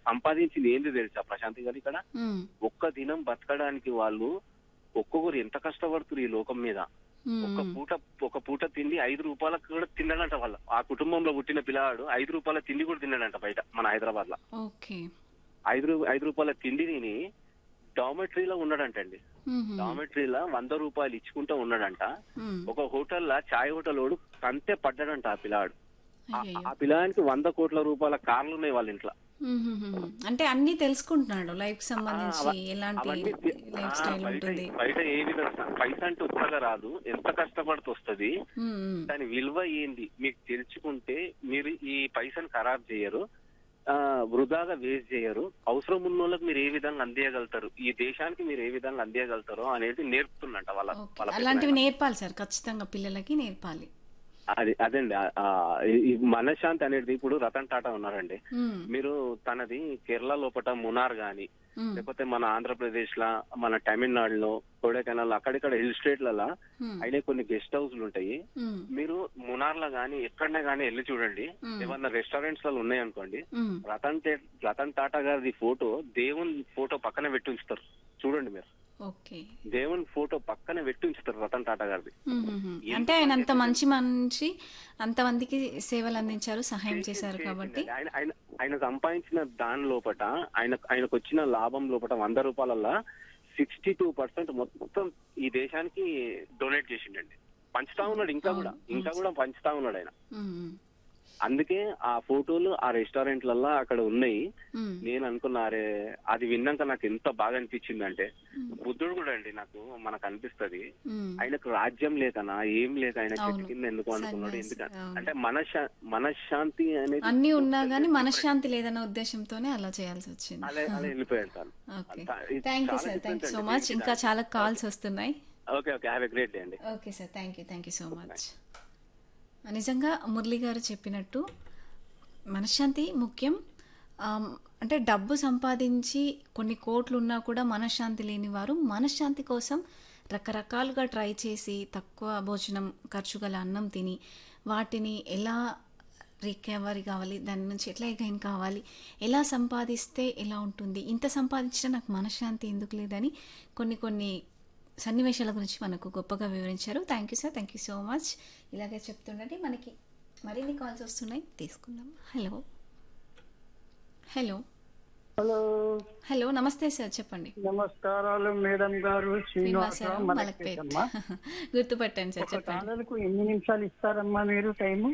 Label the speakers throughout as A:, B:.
A: సంపాదించింది ఏంది తెలుసా ప్రశాంతి గారు ఇక్కడ
B: ఉమ్,
A: ఒక్క దినం బతకడానికి వాళ్ళు ఒక్కొక్కరు ఎంత కష్టపడుతున్నారు ఈ లోకం మీద
B: ఉమ్,
A: ఒక పూట ఒక పూట తిండి ఐదు రూపాయలకు కూడా తినడంట వాళ్ళు ఆ కుటుంబంలో పుట్టిన పిల్లవాడు ఐదు రూపాయల తిండి కూడా తినడంట బయట మన హైదరాబాద్ లో
B: ఓకే
A: ఐదు రూ- ఐదు రూపాయల తిండి తిని డామెట్రీలో ఉన్నాడంటండి
B: ఉమ్,
A: డామెట్రీలో వంద రూపాయలు ఇచ్చుకుంటూ ఉన్నాడంట
B: ఉమ్,
A: ఒక హోటల్లో చాయ్ హోటల్ వాడు కంతే పడ్డాడంట ఆ పిల్లాడు ఆ-
B: అయ్యయ్యో.
A: ఆ పిల్లానికి వంద కోట్ల రూపాయల కార్లు ఉన్నాయి వాళ్ళ ఇంట్లో
B: ఉమ్, ఉమ్, ఉమ్. అంటే అన్ని తెలుసుకుంటున్నాడు లైఫ్ సంబంధించి
A: అవ-
B: ఎలాంటి
A: అవన్నీ తి-
B: లైఫ్
A: ఆ,
B: స్టైల్
A: బయట
B: ఉంటుంది
A: బయట ఏ విధంగా పైసా అంటే ఉత్తగా రాదు ఎంత కష్టపడితే వస్తుంది
B: ఉమ్, ఉమ్,
A: దాని విలువ ఏంది మీకు తెలుసుకుంటే మీరు ఈ పైసను ఖరాబ్ చేయరు ఆ వృధాగా వేస్ట్ చేయరు అవసరం ఉన్న వాళ్ళకి మీరు ఏ విధంగా అందియగలుగుతారు ఈ దేశానికి మీరు ఏ విధంగా అందియగలుగుతారో అనేది నేర్పుతున్నట్ట వాళ్ళ
B: ఓకే.
A: వాళ్ళ
B: అలాంటివి నేర్పాలి సార్ ఖచ్చితంగా పిల్లలకి నేర్పాలి
A: అది అదండి ఆ- ఆ, ఈ- ఈ మనశ్శాంతి అనేది ఇప్పుడు రతన్ టాటా ఉన్నారండి
B: ఉమ్,
A: మీరు తనది కేరళ లోపల మునార్ గాని
B: ఉమ్,
A: లేకపోతే మన ఆంధ్రప్రదేశ్ లా మన తమిళనాడులో కొడైకెనాల్ అక్కడిక్కడ హిల్ స్టేట్లలో
B: ఉమ్,
A: అయినా కొన్ని గెస్ట్ హౌస్లు ఉంటాయి
B: ఉమ్,
A: మీరు మునార్ లో గానీ ఎక్కడనే గానీ వెళ్ళి చూడండి
B: మ్మ్.
A: ఏమన్నా రెస్టారెంట్స్ లలో ఉన్నాయనుకోండి
B: ఉమ్.
A: రతన్ టే- రతన్ టాటా గారిది ఫోటో దేవుని ఫోటో పక్కన పెట్టి ఉంచుతారు చూడండి మీరు
B: ఓకే
A: దేవుని ఫోటో పక్కన పెట్టి ఉంచుతారు రతన్ టాటా గారిది
B: ఉమ్, ఉమ్, ఉమ్. అంటే ఆయన అంత మంచి మనిషి అంతమందికి సేవలు అందించారు సహాయం చేశారు కాబట్టి
A: ఆయన ఆయన ఆయన సంపాదించిన దాని లోపట ఆయన ఆయనకు వచ్చిన లాభం లోపట వంద రూపాయలల్లా సిక్స్టీ టూ పర్సెంట్ మొత్తం ఈ దేశానికి డొనేట్ చేసిండండి పంచుతా ఉన్నాడు ఇంకా కూడా ఇంకా కూడా పంచుతా ఉన్నాడు ఆయన
B: ఉమ్, ఉమ్,
A: అందుకే ఆ ఫోటోలు ఆ రెస్టారెంట్లల్లో అక్కడ ఉన్నాయి
B: ఉమ్,
A: నేను అనుకున్నా అరే అది విన్నాక నాకు ఎంత బాగా అనిపించింది అంటే బుద్ధుడు కూడా అండి నాకు మనకు అనిపిస్తది
B: ఉమ్.
A: ఆయనకు రాజ్యం లేకనా ఏం లేక ఆయన చెట్టు
B: అవును.
A: కింద ఎందుకు అనుకున్నాడు
B: సన్యాసి,
A: ఎందుకు
B: అవును.
A: అంటే మనశా మనశ్శాంతి అనేది
B: అన్ని ఉన్నా గానీ మనశ్శాంతి లేదన్న ఉద్దేశంతోనే అలా చేయాల్సి వచ్చింది
A: అలా అలా వెళ్ళిపోయాడు తను
B: ఓకే
A: అంతా- ఇది
B: థ్యాంక్ యూ
A: చాలా
B: sir thank you
A: different
B: so
A: అండి.
B: మచ్ ఇంకా చాలా కాల్స్ వస్తున్నాయి
A: okay okay have a great day అండి
B: okay sir thank you thank you so much నిజంగా మురళి గారు చెప్పినట్టు మనశ్శాంతి ముఖ్యం ఆమ్, అంటే డబ్బు సంపాదించి కొన్ని కోట్లు ఉన్నా కూడా మనశ్శాంతి లేని వారు మనశ్శాంతి కోసం రకరకాలుగా ట్రై చేసి తక్కువ భోజనం ఖర్చు గల అన్నం తిని వాటిని ఎలా రికవరీ కావాలి దాని నుంచి ఎట్లా గైన్ కావాలి ఎలా సంపాదిస్తే ఎలా ఉంటుంది ఇంత సంపాదించినా నాకు మనశ్శాంతి ఎందుకు లేదని కొన్ని కొన్ని సన్నివేశాల గురించి మనకు గొప్పగా వివరించారు thank you sir thank you so much ఇలాగే చెప్తుండండి మనకి మరిన్ని కాల్స్ వస్తున్నాయి తీసుకుందాం హలో హలో
C: హలో
B: హలో నమస్తే సార్ చెప్పండి
C: నమస్కారాలు మేడం గారు
B: శ్రీనివాసరావు
C: శ్రీనివాసరావు
B: మలక్పేట్
C: మలక్పేటమ్మా
B: గుర్తుపట్టాను సార్
C: ఒక
B: చెప్పండి
C: కాలర్కు ఎన్ని నిమిషాలు ఇస్తారమ్మా మీరు టైము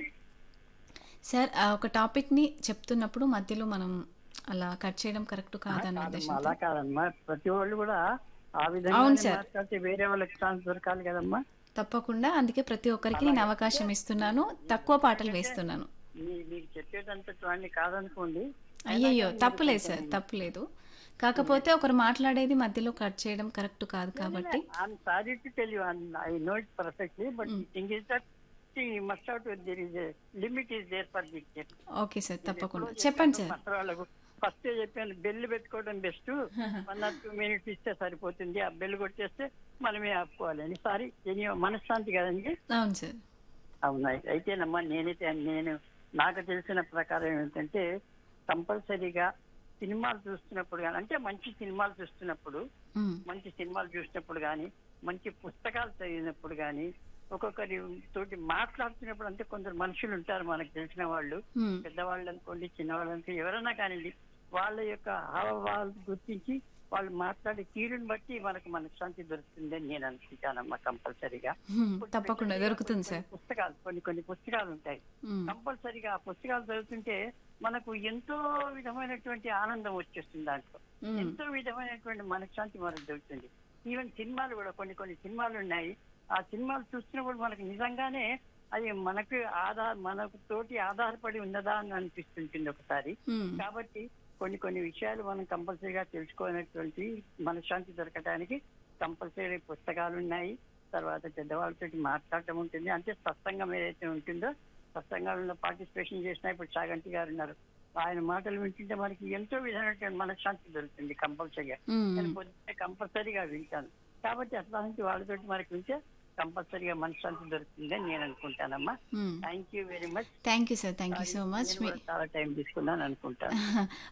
B: సార్ ఆ ఒక టాపిక్ని చెప్తున్నప్పుడు మధ్యలో మనం అలా కట్ చేయడం కరెక్ట్ కాదన్న
C: కాదమ్మా,
B: ఉద్దేశంతో
C: అలా కాదమ్మా ప్రతి వాళ్ళు కూడా ఆ
B: అవును
C: విధంగా
B: సార్.
C: మాట్లాడితే వేరే వాళ్ళకి ఛాన్స్ దొరకాలి కదమ్మా
B: తప్పకుండా అందుకే ప్రతి ఒక్కరికి నేను అవకాశం ఇస్తున్నాను తక్కువ పాటలు వేస్తున్నాను
C: మీ- మీకు చెప్పేటంతటి వాడిని కాదనుకోండి
B: అయ్యయ్యో తప్పులేదు సార్ తప్పులేదు కాకపోతే ఒకరు మాట్లాడేది మధ్యలో కట్ చేయడం కరెక్ట్ కాదు కాబట్టి
C: I'm sorry to tell you I know it perfectly but thing is that must out there is limit is there for the
B: okay sir తప్పకుండా చెప్పండి సార్
C: పత్రాలకు ఫస్ట్ చెప్పాను బెల్ పెట్టుకోవడం best one or two minutes ఇస్తే సరిపోతుంది ఆ bell కొట్టేస్తే మనమే ఆపుకోవాలని సారీ ఎనీ మనశ్శాంతి కదండి
B: అవును సార్
C: అవునా అయితేనమ్మా నేనైతే నేను నాకు తెలిసిన ప్రకారం ఏంటంటే కంపల్సరీగా సినిమాలు చూస్తున్నప్పుడు కానీ అంటే మంచి సినిమాలు చూస్తున్నప్పుడు
B: ఉమ్,
C: మంచి సినిమాలు చూసినప్పుడు కానీ మంచి పుస్తకాలు చదివినప్పుడు కానీ ఒక్కొక్కరి తోటి మాట్లాడుతున్నప్పుడు అంటే కొందరు మనుషులు ఉంటారు మనకు తెలిసిన వాళ్ళు
B: ఉమ్,
C: పెద్దవాళ్ళు అనుకోండి చిన్నవాళ్ళు అనుకోండి ఎవరైనా కానివ్వండి వాళ్ళ యొక్క హావభావాలు గుర్తించి వాళ్ళు మాట్లాడే తీరుని బట్టి మనకు మనశ్శాంతి దొరుకుతుందని నేను అనుకుంటానమ్మా కంపల్సరీగా
B: ఉమ్, తప్పకుండా దొరుకుతుంది సార్
C: పుస్తకాలు కొన్ని కొన్ని పుస్తకాలు ఉంటాయి
B: ఉమ్,
C: కంపల్సరీగా ఆ పుస్తకాలు చదువుతుంటే మనకు ఎంతో విధమైనటువంటి ఆనందం వచ్చేస్తుంది దాంట్లో
B: ఉమ్,
C: ఎంతో విధమైనటువంటి మనశ్శాంతి మనకు దొరుకుతుంది ఈవెన్ సినిమాలు కూడా కొన్ని కొన్ని సినిమాలు ఉన్నాయి ఆ సినిమాలు చూస్తున్నప్పుడు మనకు నిజంగానే అది మనకు ఆధార్ మనకు తోటి ఆధారపడి ఉన్నదా అని అనిపిస్తుంటుంది ఒకసారి
B: ఉమ్,
C: కాబట్టి కొన్ని కొన్ని విషయాలు మనం కంపల్సరీగా తెలుసుకోనటువంటి మనశ్శాంతి దొరకడానికి కంపల్సరీ పుస్తకాలు ఉన్నాయి తర్వాత పెద్దవాళ్ళతో మాట్లాడటం ఉంటుంది అంటే సత్సంగం ఏదైతే ఉంటుందో సత్సంగాలలో పార్టిసిపేషన్ చేసిన ఇప్పుడు చాగంటి గారు ఉన్నారు ఆయన మాటలు వింటుంటే మనకి ఎంతో విధమైనటువంటి మనశ్శాంతి దొరుకుతుంది కంపల్సరీగా
B: ఉమ్,
C: నేను పొద్దున్నే కంపల్సరీగా వింటాను కాబట్టి అట్లాంటి వాళ్ళతోటి మనకి వింటే కంపల్సరీగా మనశ్శాంతి దొరుకుతుందని నేను అనుకుంటానమ్మా
B: um.
C: Thank you very much
B: thank you sir thank you so much మీ
C: చాలా టైం తీసుకున్నాను అనుకుంటాను